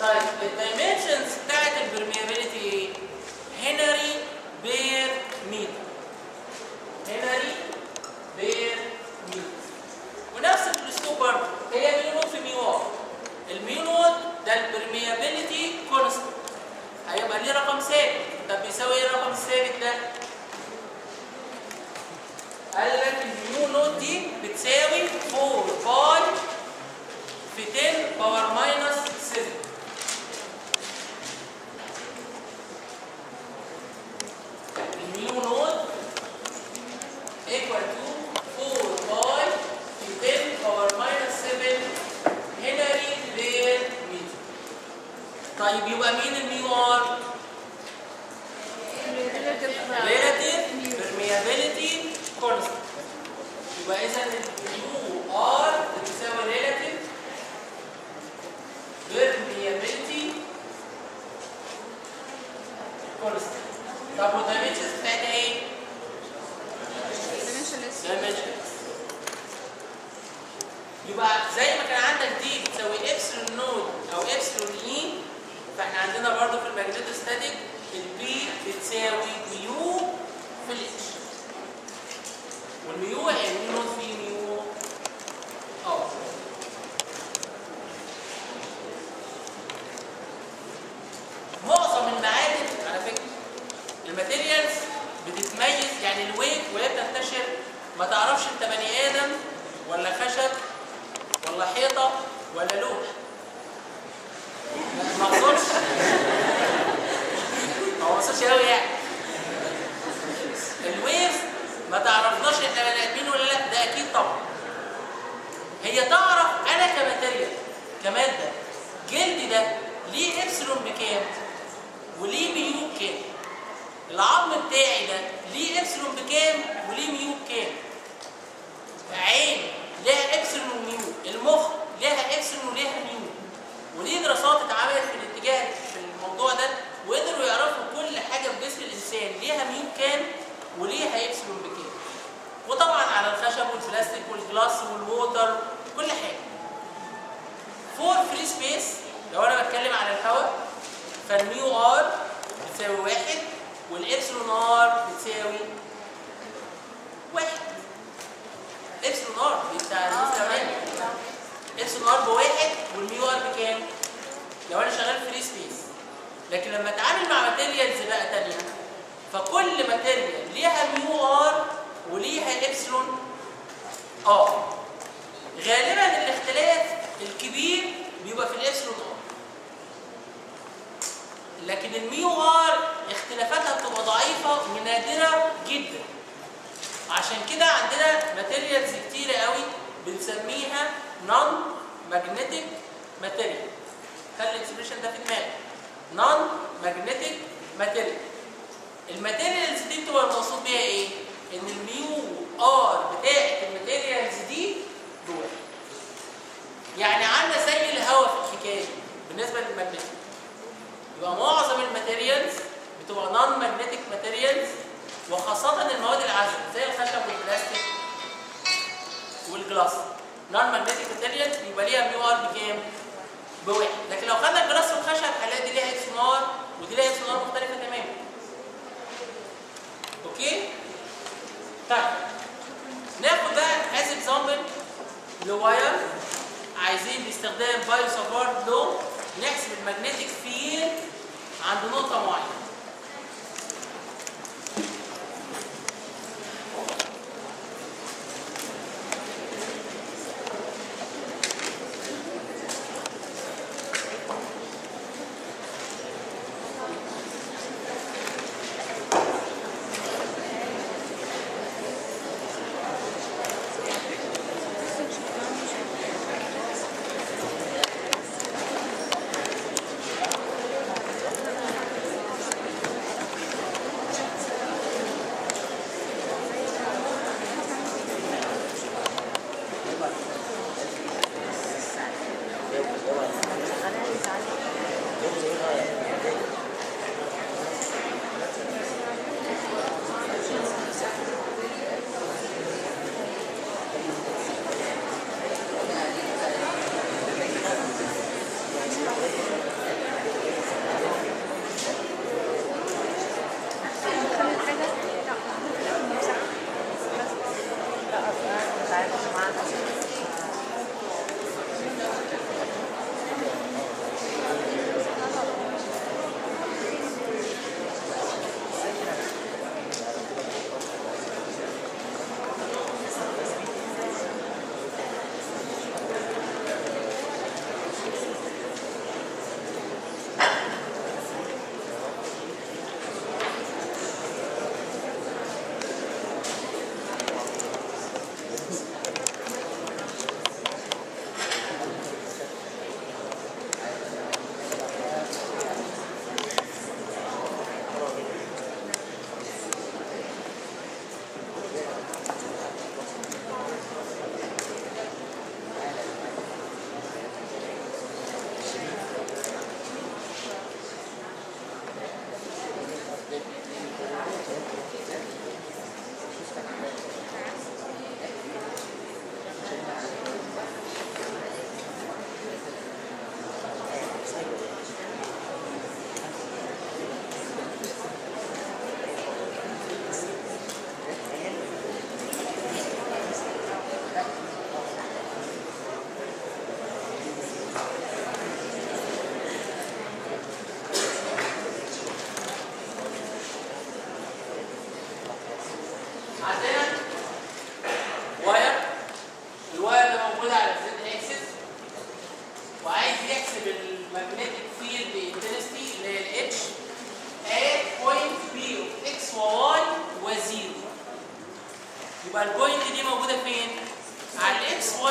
طيب الدايمنشنز بتاعت البرميابيلتي ايه؟ هنري بير متر هنري بير متر ونفس الاسلوب برضه هي ميو نوت في ميو ار الميو نوت ده البرميابيلتي كونستنت هيبقى ليه رقم ثابت طب بيساوي ايه الرقم الثابت ده؟ قال لك الميو نوت دي بتساوي 4 باي في 10 باور ماينس 7 الميو نوت equal to 4 باي في 10 باور ماينس 7 هنري بير متر طيب يبقى مين الميو ار؟ relative permeability constant يبقى اذا الميو ار بتساوي relative permeability constant طب والدايمنشنز بتاعتها ايه؟ dimensions يبقى زي ما كان عندك دي بتساوي ابسلون نود او ابسلون اي فاحنا عندنا برضو في الماجنتوستاتيك البي بتساوي ميو في الاتش والميو يعني ميو نود في ميو اه معظم المعادن على فكره الماتيريالز بتتميز يعني الويت وهي بتنتشر ما تعرفش انت بني ادم ولا خشب ولا حيطه ولا لوح لا، ما اقصدش ما اقصدش قوي يعني الويف ما تعرفناش احنا بني ادمين ولا لا ده اكيد طبعا هي تعرف انا كماتيريال كماده جلدي ده ليه ابسلون بكام وليه ميو بكام العظم بتاعي ده ليه ابسلون بكام وليه ميو بكام عين لها ابسلون وميو المخ لها ابسلون وليها ميو ودي دراسات اتعملت في الاتجاه في الموضوع ده وقدروا يعرفوا كل حاجه في جسم الانسان ليها ميو كام وليها ابسلون بكام وطبعا على الخشب والبلاستيك والجلاس والووتر كل حاجه فور فري سبيس لو انا بتكلم على الهواء فالميو ار بتساوي واحد والابسلون ار بتساوي واحد ابسلون ار دي بتاع المستوى ابسلون ار بواحد والميو ار بكام؟ لو انا شغال فري سبيس لكن لما اتعامل مع ماتيريالز بقى تانية فكل ماتيريال ليها ميو ار وليها ابسلون ار غالبا الاختلاف الكبير بيبقى في الابسلون ار لكن الميو ار اختلافاتها بتبقى ضعيفه ونادره جدا عشان كده عندنا ماتيريالز كتيره قوي بنسميها نون ماجنتيك ماتيريال خلي الاكسبريشن ده في دماغك نون ماجنتيك ماتيريال الماتيريالز دي بتبقى المقصود بيها ايه؟ ان الميو ار بتاعت الماتيريالز دي جواها يعني عامله زي الهواء في الحكايه دي بالنسبه للماجنتيك يبقى معظم الماتيريالز بتبقى نون ماجنتيك ماتيريالز وخاصة المواد العازلة زي الخشب والبلاستيك والجلاس نون ماجنتيك ماتيريالز بيبقى ليها ميو ار بكام؟ بواحد لكن لو خدنا الجلاس والخشب هنلاقي دي ليها اكس نار ودي ليها اكس نار مختلفة تماما اوكي؟ طيب ناخد بقى از اكزامبل لواير عايزين باستخدام بايو سافارد لو نحسب المagnetic فيلد عند نقطة معينة.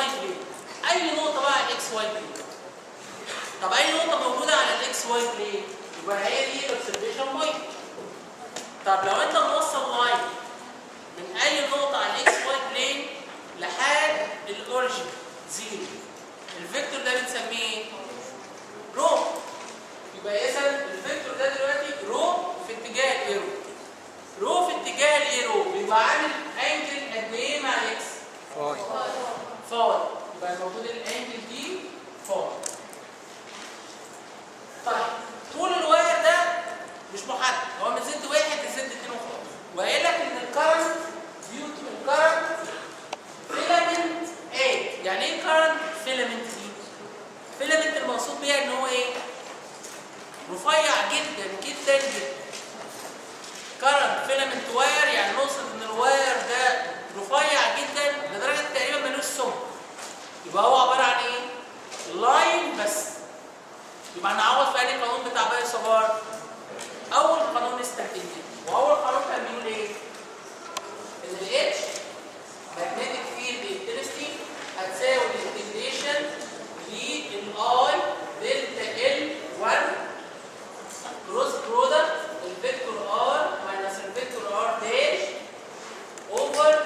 واي بلين اي نقطه بقى على الاكس واي بلين طب اي نقطه موجوده على الاكس واي بلين يبقى هي دي الاوبزرفيشن بوينت طب لو انت موصل لاين من اي نقطه على الاكس واي بلين لحد الاوريجن زيرو الفيكتور ده بنسميه ايه؟ رو يبقى اذا الفيكتور ده دلوقتي رو في اتجاه الايرو رو في اتجاه الايرو بيبقى عامل انجل قد ايه مع الاكس؟ فاي فاي يبقى المفروض الانجل دي فاي طيب طول الواير ده مش محدد هو من زد واحد لزد اتنين وخلاص وقايل لك ان الكرنت ديو تو الكرنت فيلامنت ايه يعني ايه كرنت فيلامنت دي؟ فيلامنت المقصود بيها ان هو ايه؟ رفيع جدا جدا جدا كرنت فيلامنت واير يعني نقصد ان الواير ده رفيع جدا لدرجه تقريبا ملوش سمك يبقى هو عباره عن ايه؟ لاين بس يبقى هنعوض في انهي قانون بتاع باقي صبار اول قانون استنتجناه واول قانون كان بيقول ايه؟ ان الاتش magnetic field intensity هتساوي الانتجريشن للاي دلتا ال 1 كروس برودكت الفيكتور ار ماينس الفيكتور ار داش اوفر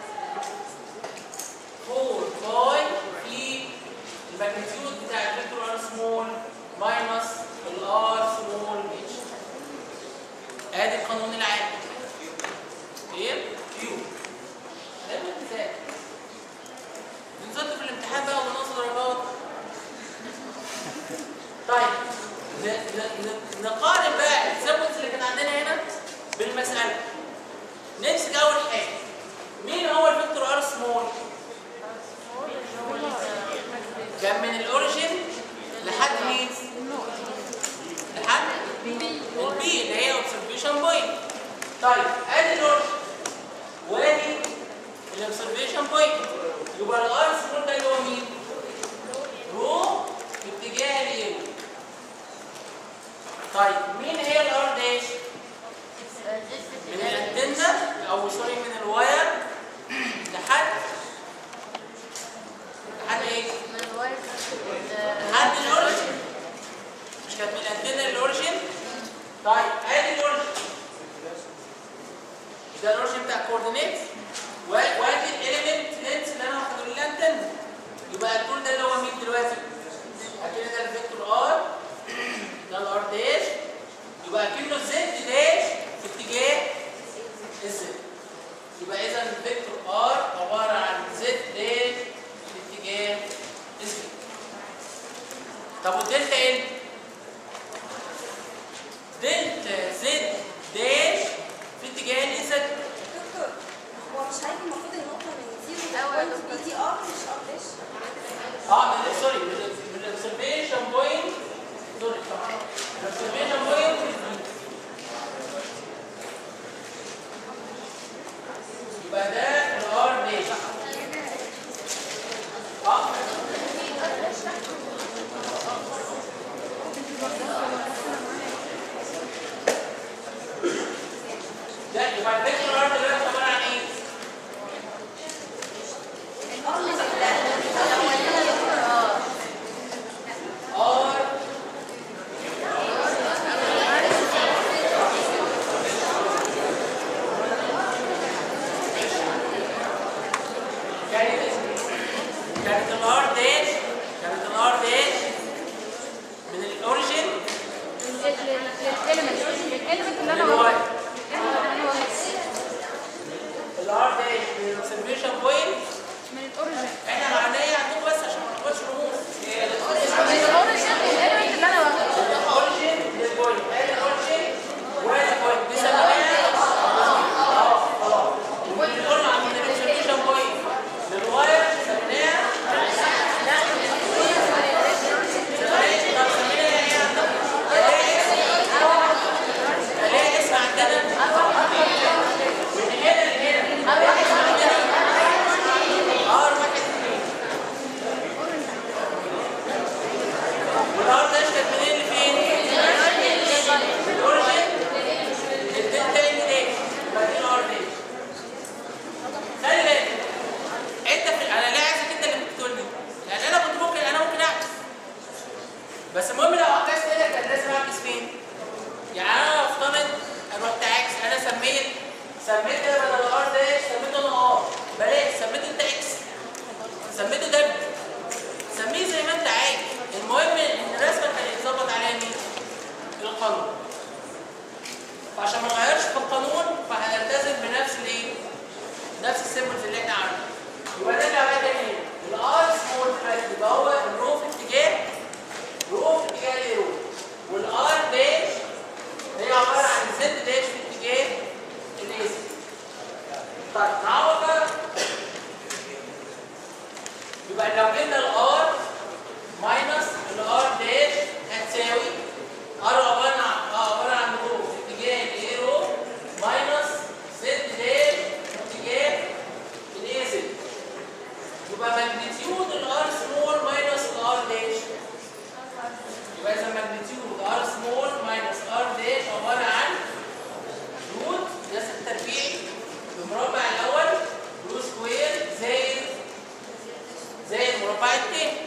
4 باي في الماجنتيود بتاع الفيكتور ار سمول ماينس الار سمول اتش ادي القانون العام ايه كيو دايما تذاكر نزلت في الامتحان بقى ونقص درجات طيب ن- ن- ن- نقارن بقى السيمبلز اللي كان عندنا هنا بالمسألة نمسك أول حاجة مين هو الفيكتور ار سمول؟ كان من الاوريجين لحد مين؟ لحد البي اللي هي اوبزرفيشن بوينت طيب ادي الاوريجين وادي الاوبزرفيشن بوينت يبقى الار سمول ده اللي هو مين؟ رو في اتجاه اليمين طيب مين هي الار داش؟ من الانتنة او سوري من الواير لحد لحد ايه؟ لحد الاوريجن مش كانت من الانتنة للاوريجن؟ طيب ادي الاوريجن ده الاوريجن بتاع الكوردينيتس و- وادي الاليمنت لينس اللي انا واخده للانتنة يبقى الطول ده اللي هو مين دلوقتي؟ اكن ده الفيكتور ار ده الار داش يبقى اكنه الزد داش في اتجاه الزد يبقى اذا الفيكتور ار عباره عن زد داش في اتجاه الزد طب والدلتا ال دلتا زد داش في اتجاه الزد دكتور هو مش هيجي المفروض النقطة من زيرو أيوة يا لبوينت دكتور. بي دي ار مش ار داش اه من سوري من الاوبزرفيشن بوينت سوري الاوبزرفيشن بوينت يبقى ده الار داش اه ده يبقى الفيكتور ار دلوقتي عباره عن ايه؟ ار كانت كانت الار داش كانت الار داش من الاوريجن الاليمنت الاليمنت اللي انا للواي واخده الار داش من الاوبزرفيشن بوينت من الاوريجن احنا معناه عندكم بس عشان ما ناخدش رموز من الاوريجن الاليمنت اللي انا واخده الاوريجن للبوينت ادي الاوريجن وادي البوينت دي سميناها اه خلاص واللي قلنا عن الاوبزرفيشن بوينت للواير سميناها سميناها طب سميناها ايه عندكم؟ ليه اسم عندنا وهيتنين